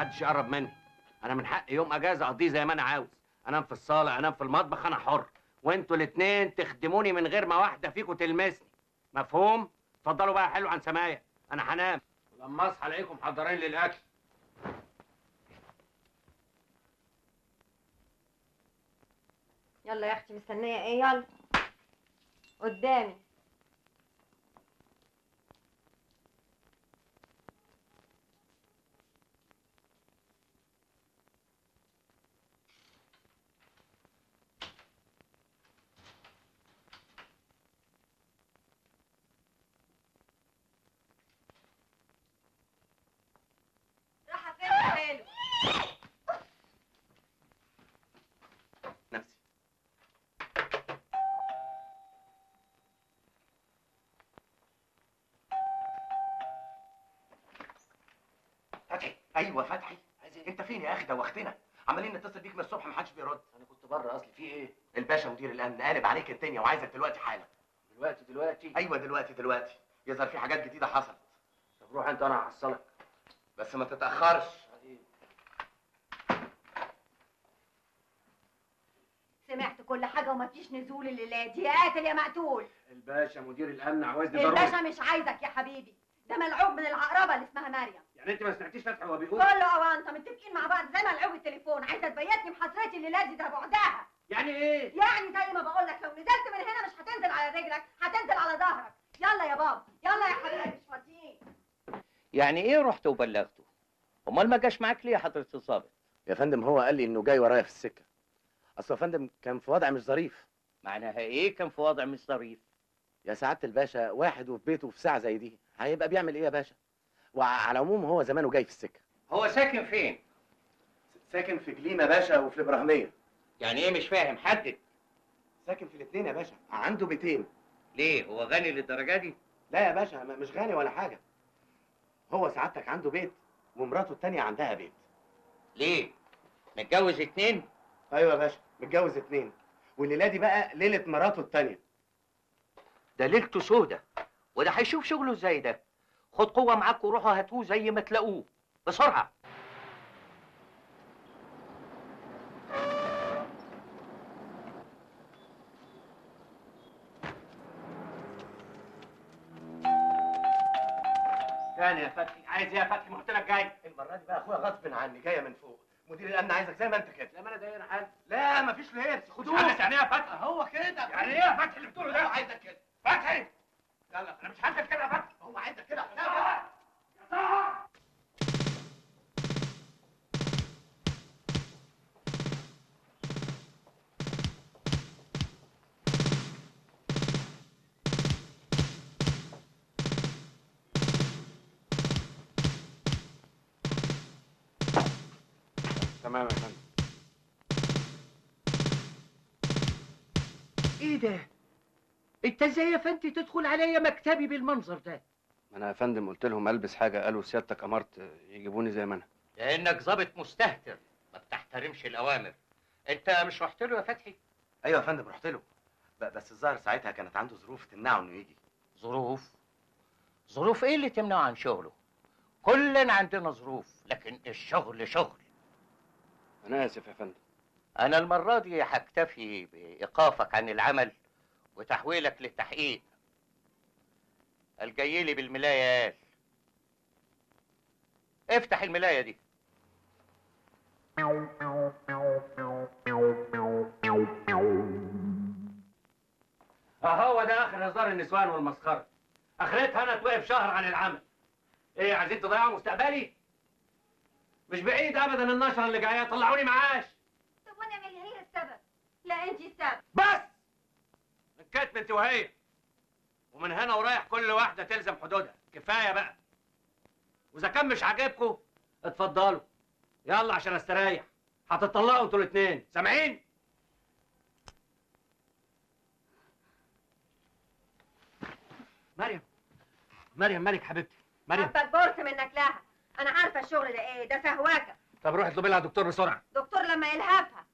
محدش يقرب مني انا من حقي يوم اجازه اقضيه زي ما انا عاوز انام في الصاله انام في المطبخ انا حر وانتوا الاتنين تخدموني من غير ما واحده فيكم تلمسني مفهوم اتفضلوا بقى حلو عن سمايه انا هنام ولما اصحى الاقيكم محضرين لي الاكل يلا يا اختي مستنيه ايه يلا قدامي رايحه فين يا حلو نفسي فتحي ايوه فتحي انت فين يا اخي دوختنا عمالين نتصل بيك من الصبح محدش بيرد انا كنت بره اصلي في ايه الباشا مدير الامن قالب عليك الدنيا وعايزك دلوقتي حالا دلوقتي دلوقتي ايوه دلوقتي دلوقتي يظهر في حاجات جديده حصلت طب روح انت انا هحصلك بس ما تتاخرش سمعت كل حاجه ومفيش نزول الليله دي يا قاتل يا مقتول الباشا مدير الامن عاوزني ضروري الباشا مش عايزك يا حبيبي ده ملعوب من العقربه اللي اسمها مريم يعني انت ما سمعتيش فتحي وهو بيقول كله اوانطه متفقين مع بعض زي ملعوب التليفون عايزه تبيتني بحسرتي الليله دي ده بعدها يعني ايه يعني زي ما بقول لك لو نزلت من هنا مش هتنزل على رجلك هتنزل على ظهرك يلا يا بابا يلا يا حبيبي مش فاضيين يعني ايه رحت وبلغته امال ما جاش معاك ليه يا حضره الضابط يا فندم هو قال لي انه جاي ورايا في السكه اصل يا فندم كان في وضع مش ظريف معناها ايه كان في وضع مش ظريف يا سعاده الباشا واحد وفي بيته في ساعه زي دي هيبقى بيعمل ايه يا باشا وعلى العموم هو زمانه جاي في السكه هو ساكن فين ساكن في جليم يا باشا وفي الابراهيميه يعني ايه مش فاهم حدد ساكن في الاثنين يا باشا عنده بيتين ليه هو غني للدرجه دي لا يا باشا م- مش غني ولا حاجه هو سعادتك عنده بيت ومراته التانية عندها بيت ليه متجوز اتنين ايوه يا باشا متجوز اتنين والليله دي بقى ليله مراته التانية ده ليلته سودة وده هيشوف شغله ازاي ده خد قوه معاك وروحوا هاتوه زي ما تلاقوه بسرعه تاني يا فتحي عايز ايه يا فتحي ما قلت لك جاي المره دي بقى اخويا غصب عني جايه من فوق مدير الامن عايزك زي ما انت كده زي ما انا داير حال لا مفيش لبس خدوه حدث يعني ايه يا فتحي هو كده يعني ايه يا فتحي اللي بتقوله ده هو عايزك كده فتحي يلا انا مش هنزل كده يا فتحي هو عايزك كده يا طه يا طه تمام يا فندم ايه ده انت ازاي يا فندي تدخل عليا مكتبي بالمنظر ده ما انا يا فندم قلت لهم البس حاجه قالوا سيادتك امرت يجيبوني زي ما انا لانك ظابط مستهتر ما بتحترمش الاوامر انت مش رحت له يا فتحي ايوه يا فندم رحت له ب- بس الظاهر ساعتها كانت عنده ظروف تمنعه انه يجي ظروف ظروف ايه اللي تمنعه عن شغله كلنا عندنا ظروف لكن الشغل شغل انا اسف يا فندم انا المره دي هكتفي بايقافك عن العمل وتحويلك للتحقيق الجاي لي بالملايه قال افتح الملايه دي اهو ده اخر هزار النسوان والمسخره اخرتها انا توقف شهر عن العمل ايه عايزين تضيعوا مستقبلي مش بعيد ابدا النشره اللي جايه طلعوني معاش طب وانا من هي السبب لا انت السبب بس الكتم انت وهي ومن هنا ورايح كل واحده تلزم حدودها كفايه بقى واذا كان مش عاجبكم اتفضلوا يلا عشان استريح هتطلقوا انتوا الاثنين سامعين مريم مريم مالك حبيبتي مريم حبك بورس منك لها انا عارفه الشغل ده ايه ده سهواكه طب روح اطلبي لها دكتور بسرعه دكتور لما يلهفها